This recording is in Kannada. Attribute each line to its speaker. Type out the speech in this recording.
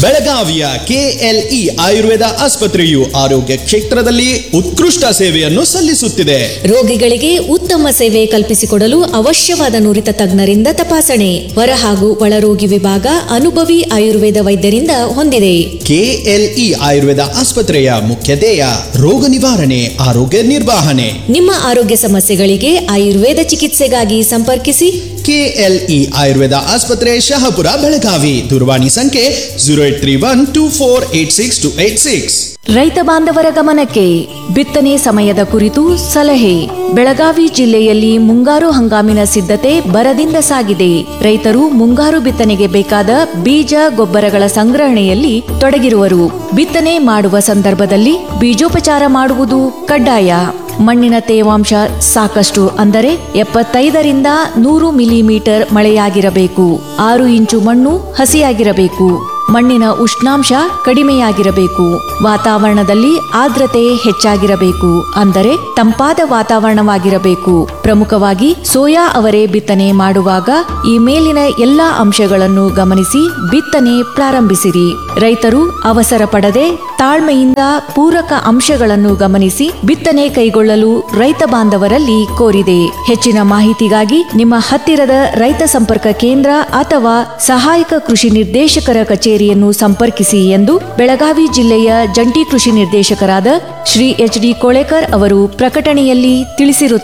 Speaker 1: ಬೆಳಗಾವಿಯ ಕೆಎಲ್ಇ ಆಯುರ್ವೇದ ಆಸ್ಪತ್ರೆಯು ಆರೋಗ್ಯ ಕ್ಷೇತ್ರದಲ್ಲಿ ಉತ್ಕೃಷ್ಟ ಸೇವೆಯನ್ನು ಸಲ್ಲಿಸುತ್ತಿದೆ
Speaker 2: ರೋಗಿಗಳಿಗೆ ಉತ್ತಮ ಸೇವೆ ಕಲ್ಪಿಸಿಕೊಡಲು ಅವಶ್ಯವಾದ ನುರಿತ ತಜ್ಞರಿಂದ ತಪಾಸಣೆ ಹೊರ ಹಾಗೂ ಒಳರೋಗಿ ವಿಭಾಗ ಅನುಭವಿ ಆಯುರ್ವೇದ ವೈದ್ಯರಿಂದ ಹೊಂದಿದೆ
Speaker 1: ಕೆಎಲ್ಇ ಆಯುರ್ವೇದ ಆಸ್ಪತ್ರೆಯ ಮುಖ್ಯ ಧ್ಯೇಯ ರೋಗ ನಿವಾರಣೆ ಆರೋಗ್ಯ ನಿರ್ವಹಣೆ
Speaker 2: ನಿಮ್ಮ ಆರೋಗ್ಯ ಸಮಸ್ಯೆಗಳಿಗೆ ಆಯುರ್ವೇದ ಚಿಕಿತ್ಸೆಗಾಗಿ ಸಂಪರ್ಕಿಸಿ
Speaker 1: ಕೆಎಲ್ಇ ಆಯುರ್ವೇದ ಆಸ್ಪತ್ರೆ ಶಹಾಪುರ ಬೆಳಗಾವಿ ದೂರವಾಣಿ ಸಂಖ್ಯೆ zero eight three one two four eight six two eight six
Speaker 3: ರೈತ ಬಾಂಧವರ ಗಮನಕ್ಕೆ ಬಿತ್ತನೆ ಸಮಯದ ಕುರಿತು ಸಲಹೆ ಬೆಳಗಾವಿ ಜಿಲ್ಲೆಯಲ್ಲಿ ಮುಂಗಾರು ಹಂಗಾಮಿನ ಸಿದ್ಧತೆ ಬರದಿಂದ ಸಾಗಿದೆ ರೈತರು ಮುಂಗಾರು ಬಿತ್ತನೆಗೆ ಬೇಕಾದ ಬೀಜ ಗೊಬ್ಬರಗಳ ಸಂಗ್ರಹಣೆಯಲ್ಲಿ ತೊಡಗಿರುವರು ಬಿತ್ತನೆ ಮಾಡುವ ಸಂದರ್ಭದಲ್ಲಿ ಬೀಜೋಪಚಾರ ಮಾಡುವುದು ಕಡ್ಡಾಯ ಮಣ್ಣಿನ ತೇವಾಂಶ ಸಾಕಷ್ಟು ಅಂದರೆ ಎಪ್ಪತ್ತೈದರಿಂದ ನೂರು ಮಿಲಿಮೀಟರ್ ಮಳೆಯಾಗಿರಬೇಕು ಆರು ಇಂಚು ಮಣ್ಣು ಹಸಿಯಾಗಿರಬೇಕು ಮಣ್ಣಿನ ಉಷ್ಣಾಂಶ ಕಡಿಮೆಯಾಗಿರಬೇಕು ವಾತಾವರಣದಲ್ಲಿ ಆರ್ದ್ರತೆ ಹೆಚ್ಚಾಗಿರಬೇಕು ಅಂದರೆ ತಂಪಾದ ವಾತಾವರಣವಾಗಿರಬೇಕು ಪ್ರಮುಖವಾಗಿ ಸೋಯಾ ಅವರೆ ಬಿತ್ತನೆ ಮಾಡುವಾಗ ಈ ಮೇಲಿನ ಎಲ್ಲಾ ಅಂಶಗಳನ್ನು ಗಮನಿಸಿ ಬಿತ್ತನೆ ಪ್ರಾರಂಭಿಸಿರಿ ರೈತರು ಅವಸರ ಪಡದೆ ತಾಳ್ಮೆಯಿಂದ ಪೂರಕ ಅಂಶಗಳನ್ನು ಗಮನಿಸಿ ಬಿತ್ತನೆ ಕೈಗೊಳ್ಳಲು ರೈತ ಬಾಂಧವರಲ್ಲಿ ಕೋರಿದೆ ಹೆಚ್ಚಿನ ಮಾಹಿತಿಗಾಗಿ ನಿಮ್ಮ ಹತ್ತಿರದ ರೈತ ಸಂಪರ್ಕ ಕೇಂದ್ರ ಅಥವಾ ಸಹಾಯಕ ಕೃಷಿ ನಿರ್ದೇಶಕರ ಕಚೇರಿಯನ್ನು ಸಂಪರ್ಕಿಸಿ ಎಂದು ಬೆಳಗಾವಿ ಜಿಲ್ಲೆಯ ಜಂಟಿ ಕೃಷಿ ನಿರ್ದೇಶಕರಾದ ಶ್ರೀ ಎಚ್ ಡಿ ಕೋಳೆಕರ್ ಅವರು ಪ್ರಕಟಣೆಯಲ್ಲಿ ತಿಳಿಸಿರುತ್ತಾರೆ